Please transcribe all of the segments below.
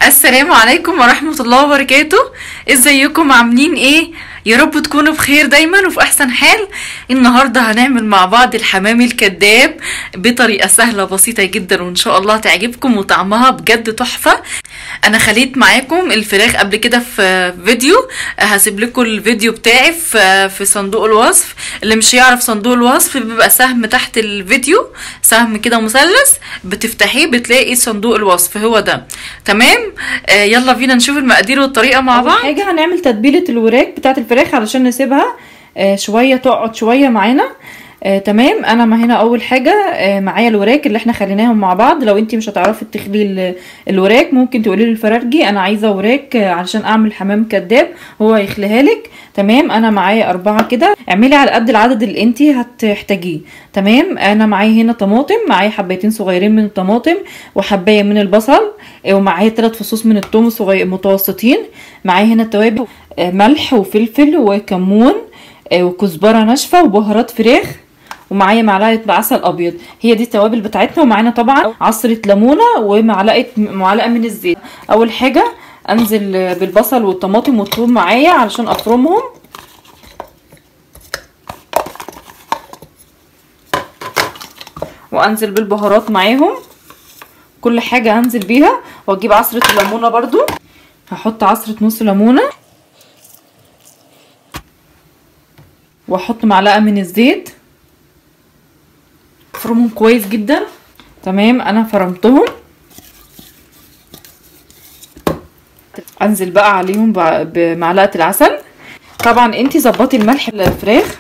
السلام عليكم ورحمة الله وبركاته ازيكم عاملين ايه يا رب تكونوا بخير دايما وفي احسن حال النهاردة هنعمل مع بعض الحمام الكذاب بطريقة سهلة بسيطة جدا وان شاء الله تعجبكم وطعمها بجد تحفة انا خليت معاكم الفراخ قبل كده في فيديو هسيب لكم الفيديو بتاعي في في صندوق الوصف اللي مش يعرف صندوق الوصف بيبقى سهم تحت الفيديو سهم كده مثلث بتفتحيه بتلاقي صندوق الوصف هو ده تمام آه يلا بينا نشوف المقادير والطريقه مع اول بعض حاجه هنعمل تتبيله الوراك بتاعه الفراخ علشان نسيبها آه شويه تقعد شويه معانا آه تمام انا ما هنا اول حاجه آه معايا الوراك اللي احنا خليناهم مع بعض لو انتي مش هتعرفي تخلي ال- الوراك ممكن تقولي للفرارجي انا عايزه وراك آه علشان اعمل حمام كداب هو يخليها لك تمام انا معايا اربعه كده اعملي على قد العدد اللي انتي هتحتاجيه تمام انا معايا هنا طماطم معايا حبايتين صغيرين من الطماطم وحبايه من البصل آه، ومعايا ثلاث فصوص من الثوم صغير متوسطين معايا هنا التوابل آه، ملح وفلفل وكمون آه، وكزبره ناشفه وبهارات فراخ ومعايا معلقه عسل ابيض هي دي التوابل بتاعتنا ومعانا طبعا عصره ليمونه ومعلقه معلقه من الزيت اول حاجه انزل آه، بالبصل والطماطم والثوم معايا علشان افرمهم وانزل بالبهارات معاهم كل حاجه هنزل بيها واجيب عصره الليمونه برضو هحط عصره نص ليمونه واحط معلقه من الزيت افرمهم كويس جدا تمام انا فرمتهم انزل بقى عليهم بع- بمعلقه العسل طبعا انتي ظبطي الملح الفراخ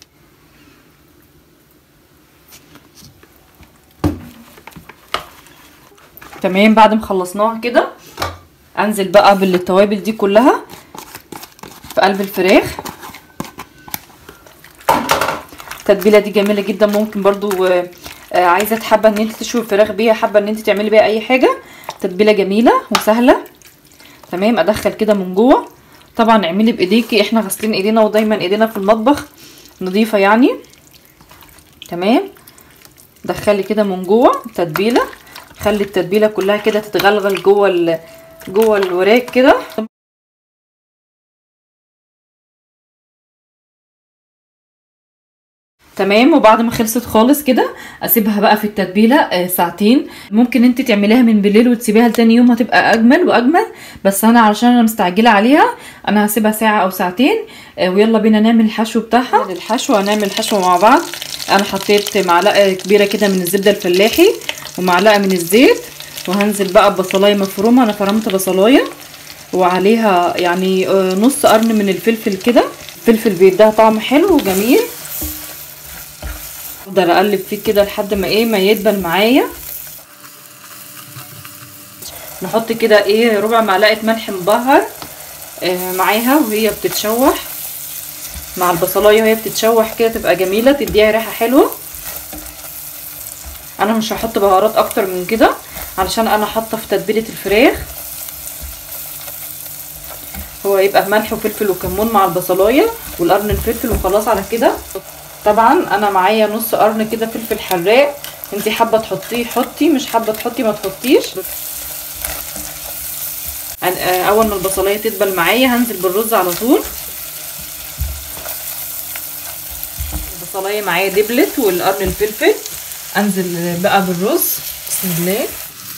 تمام بعد ما خلصناها كده انزل بقى بالتوابل دي كلها في قلب الفراخ التتبيله دي جميله جدا ممكن برضو آه، آه، عايزه حابه ان انت تشوي الفراخ بيها حابه ان انت تعملي بيها اي حاجه تتبيله جميله وسهله تمام ادخل كده من جوه طبعا اعملي بايديكي احنا غاسلين ايدينا ودايما ايدينا في المطبخ نظيفه يعني تمام دخلي كده من جوه التتبيله خلي التتبيله كلها كده تتغلغل جوه ال... جوه الوراك كده تمام وبعد ما خلصت خالص كده اسيبها بقى في التتبيله آه، ساعتين ممكن انت تعمليها من بالليل وتسيبيها لتاني يوم هتبقى اجمل واجمل بس انا علشان انا مستعجله عليها انا هسيبها ساعه او ساعتين آه، ويلا بينا نعمل الحشو بتاعها الحشو هنعمل الحشو مع بعض انا حطيت معلقه كبيره كده من الزبده الفلاحي ومعلقه من الزيت وهنزل بقى ببصلايه مفرومه انا فرمت بصلايه وعليها يعني آه، نص قرن من الفلفل كده الفلفل بيديها طعم حلو وجميل افضل اقلب فيه كده لحد ما ايه ما يدبل معايا نحط كده ايه ربع معلقه ملح مبهر آه معاها وهي بتتشوح مع البصلايه وهي بتتشوح كده تبقى جميله تديها ريحه حلوه انا مش هحط بهارات اكتر من كده علشان انا حاطه في تتبيله الفراخ هو يبقى ملح وفلفل وكمون مع البصلايه والقرن الفلفل وخلاص على كده طبعا انا معايا نص قرن كده فلفل حراق انتي حابه تحطيه حطي مش حابه تحطي ما تحطيش أن- آه، اول ما البصلايه تدبل معايا هنزل بالرز على طول البصلايه معايا دبلت والقرن الفلفل انزل بقى بالرز بسم الله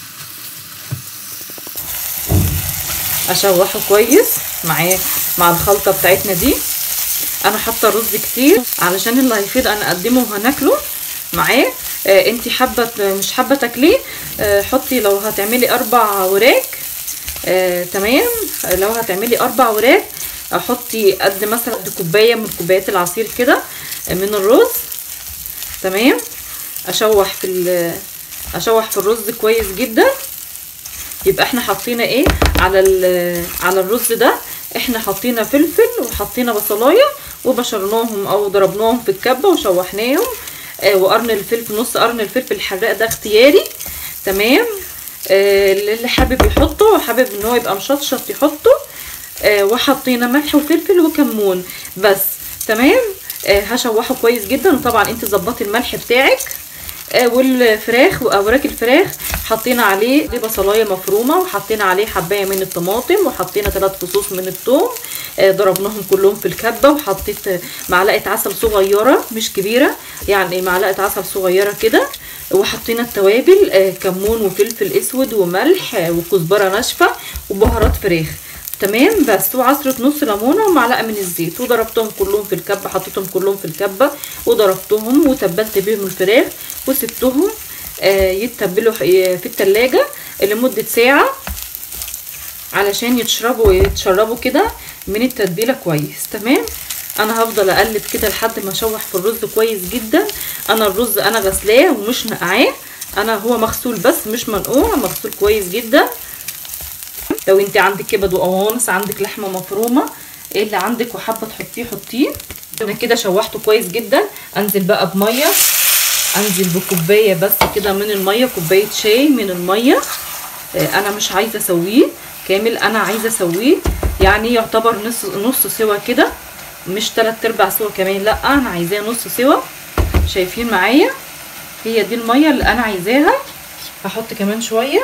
اشوحه كويس معاه مع الخلطه بتاعتنا دي انا حاطه رز كتير علشان اللي هيفيد انا اقدمه وهناكله معاه آه انتي حابه مش حابه تاكليه آه حطي لو هتعملي اربع وراك آه تمام لو هتعملي اربع وراك حطي قد مثلا قد كوبايه من كوبايات العصير كده آه، من الرز تمام اشوح في ال- اشوح في الرز كويس جدا يبقى احنا حطينا ايه على ال- على الرز ده احنا حطينا فلفل وحطينا بصلايه وبشرناهم او ضربناهم في الكبه وشوحناهم آه وقرن الفلفل نص قرن الفلفل الحراق ده اختياري تمام آه اللي حابب يحطه وحابب ان هو يبقى مشطشط يحطه آه وحطينا ملح وفلفل وكمون بس تمام آه هشوحه كويس جدا وطبعا انت ظبطي الملح بتاعك آه والفراخ واوراق الفراخ حطينا عليه دي بصلايه مفرومه وحطينا عليه حبايه من الطماطم وحطينا ثلاث فصوص من الثوم آه، ضربناهم كلهم في الكبه وحطيت آه، معلقه عسل صغيره مش كبيره يعني معلقه عسل صغيره كده وحطينا التوابل آه، كمون وفلفل اسود وملح آه، وكزبره ناشفه وبهارات فراخ تمام بس وعصرة نص ليمونة ومعلقة من الزيت وضربتهم كلهم في الكبة حطيتهم كلهم في الكبة وضربتهم وتبلت بيهم الفراخ وسبتهم آه يتبلوا ح- في التلاجة لمدة ساعة علشان يتشربوا يتشربوا كده من التتبيلة كويس تمام انا هفضل اقلب كده لحد ما اشوح في الرز كويس جدا انا الرز انا غسلاه ومش نقعاه انا هو مغسول بس مش منقوع مغسول كويس جدا لو انت عندك كبد وقوانص عندك لحمه مفرومه ايه اللي عندك وحابه تحطيه حطيه انا كده شوحته كويس جدا انزل بقى بميه انزل بكوبايه بس كده من الميه كوبايه شاي من الميه آه، انا مش عايزه اسويه كامل انا عايزه اسويه يعني يعتبر نص نص سوا كده مش تلات ارباع سوا كمان لا انا عايزاه نص سوا شايفين معايا هي دي الميه اللي انا عايزاها هحط كمان شويه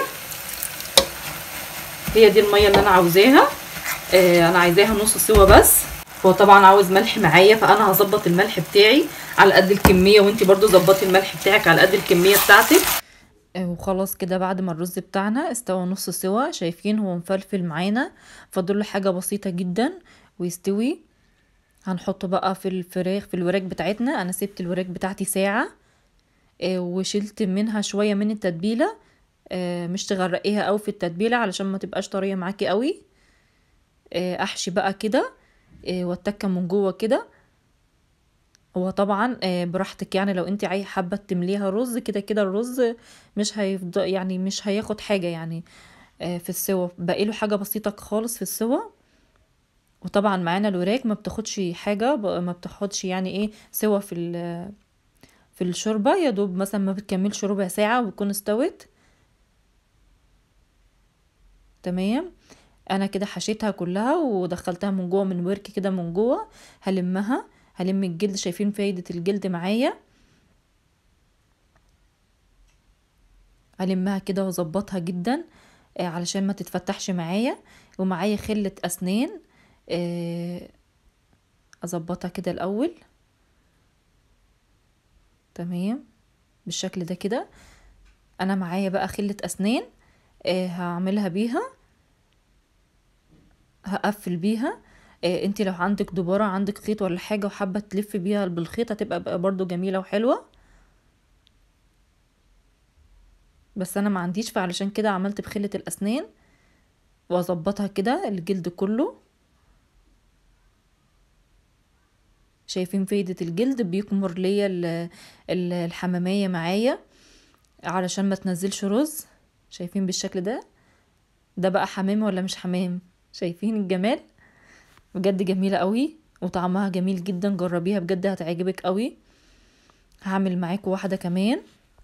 هي دي الميه اللي انا عاوزاها آه انا عايزاها نص سوا بس هو طبعا عاوز ملح معايا فانا هظبط الملح بتاعي على قد الكميه وانتي برضو ظبطي الملح بتاعك على قد الكميه بتاعتك آه، وخلاص كده بعد ما الرز بتاعنا استوى نص سوا شايفين هو مفلفل معانا فاضل له حاجه بسيطه جدا ويستوي هنحطه بقى في الفراخ في الوراك بتاعتنا انا سبت الوراك بتاعتي ساعه آه، وشلت منها شويه من التتبيله آه، مش تغرقيها قوي في التتبيله علشان ما تبقاش طريه معاكي قوي آه، احشي بقى كده آه، واتكه من جوه كده هو طبعا آه، براحتك يعني لو انت عايزه حابه تمليها رز كده كده الرز مش هيفضل يعني مش هياخد حاجه يعني آه، في السوا باقي له حاجه بسيطه خالص في السوا وطبعا معانا الوراك ما بتاخدش حاجه ب- ما بتاخدش يعني ايه سوا في ال- في الشوربه يا دوب مثلا ما بتكملش ربع ساعه وبتكون استوت تمام انا كده حشيتها كلها ودخلتها من جوه من ورك كده من جوه هلمها هلم الجلد شايفين فايدة الجلد معايا هلمها كده واظبطها جدا آه، علشان ما تتفتحش معايا ومعايا خلة اسنان آه، اظبطها كده الاول تمام بالشكل ده كده انا معايا بقى خلة اسنان آه، هعملها بيها هقفل بيها إيه انت لو عندك دبارة عندك خيط ولا حاجة وحابة تلف بيها بالخيط هتبقى بقى برضو جميلة وحلوة بس انا ما عنديش فعلشان كده عملت بخلة الاسنان واظبطها كده الجلد كله شايفين فايدة الجلد بيكمر ليا ال- ال- الحمامية معايا علشان ما تنزلش رز شايفين بالشكل ده ده بقى حمام ولا مش حمام شايفين الجمال بجد جميلة قوي وطعمها جميل جدا جربيها بجد هتعجبك قوي هعمل معاكم واحدة كمان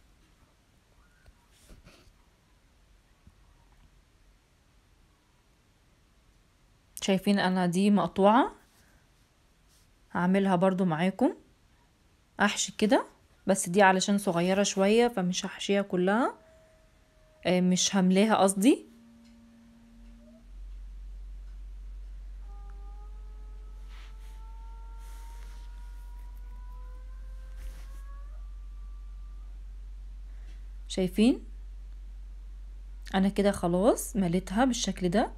شايفين انا دي مقطوعة هعملها برضو معاكم احشي كده بس دي علشان صغيرة شوية فمش هحشيها كلها آه، مش هملاها قصدي شايفين انا كده خلاص مليتها بالشكل ده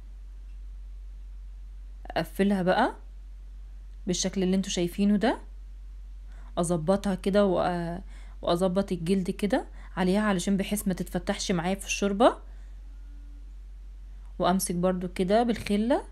اقفلها بقى بالشكل اللي انتوا شايفينه ده اظبطها كده وأ- واظبط الجلد كده عليها علشان بحيث ما تتفتحش معايا في الشوربة وامسك برضو كده بالخلة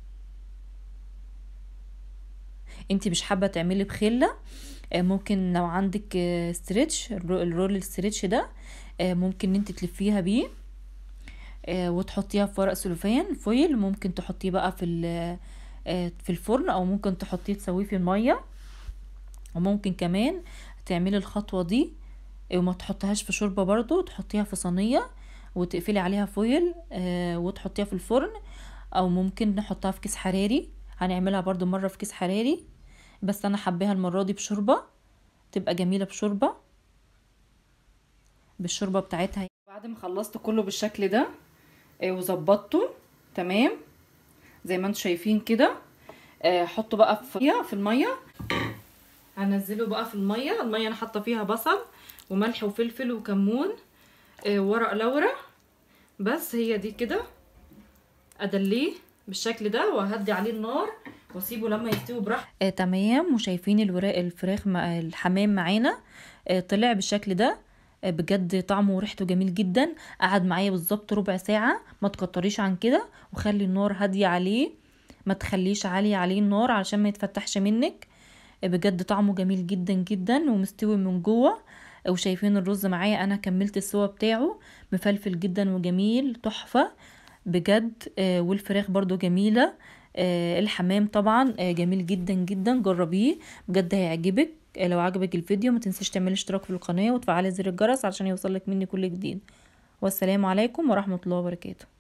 انتي مش حابة تعملي بخلة آه، ممكن لو عندك آه، ستريتش الرو- الرول الستريتش ده آه، ممكن ان انت تلفيها بيه آه، وتحطيها في ورق سلوفان فويل ممكن تحطيه بقى في ال- آه، في الفرن او ممكن تحطيه تسويه في الميه وممكن كمان تعملي الخطوه دي آه، وما تحطيهاش في شوربه برضو تحطيها في صينيه وتقفلي عليها فويل آه، وتحطيها في الفرن او ممكن نحطها في كيس حراري هنعملها برضو مره في كيس حراري بس انا حباها المره دي بشوربه تبقى جميله بشوربه بالشوربه بتاعتها بعد ما خلصت كله بالشكل ده آه، وظبطته تمام زي ما انتم شايفين كده آه، حطه بقى في في الميه هنزله بقى في الميه الميه انا حاطه فيها بصل وملح وفلفل وكمون آه، ورق لورا بس هي دي كده ادليه بالشكل ده وهدي عليه النار واسيبه لما يستوي براحته آه تمام وشايفين الوراق الفراخ مع الحمام معانا آه طلع بالشكل ده آه بجد طعمه وريحته جميل جدا قعد معايا بالظبط ربع ساعة ما تكتريش عن كده وخلي النار هادية عليه ما تخليش عالية عليه النار علشان ما يتفتحش منك آه بجد طعمه جميل جدا جدا ومستوي من جوه آه وشايفين الرز معايا انا كملت السوا بتاعه مفلفل جدا وجميل تحفة بجد آه والفراخ برضو جميلة آه الحمام طبعا آه جميل جدا جدا جربيه بجد هيعجبك آه لو عجبك الفيديو ما تنسيش تعملي اشتراك في القناة وتفعلي زر الجرس علشان يوصلك مني كل جديد والسلام عليكم ورحمة الله وبركاته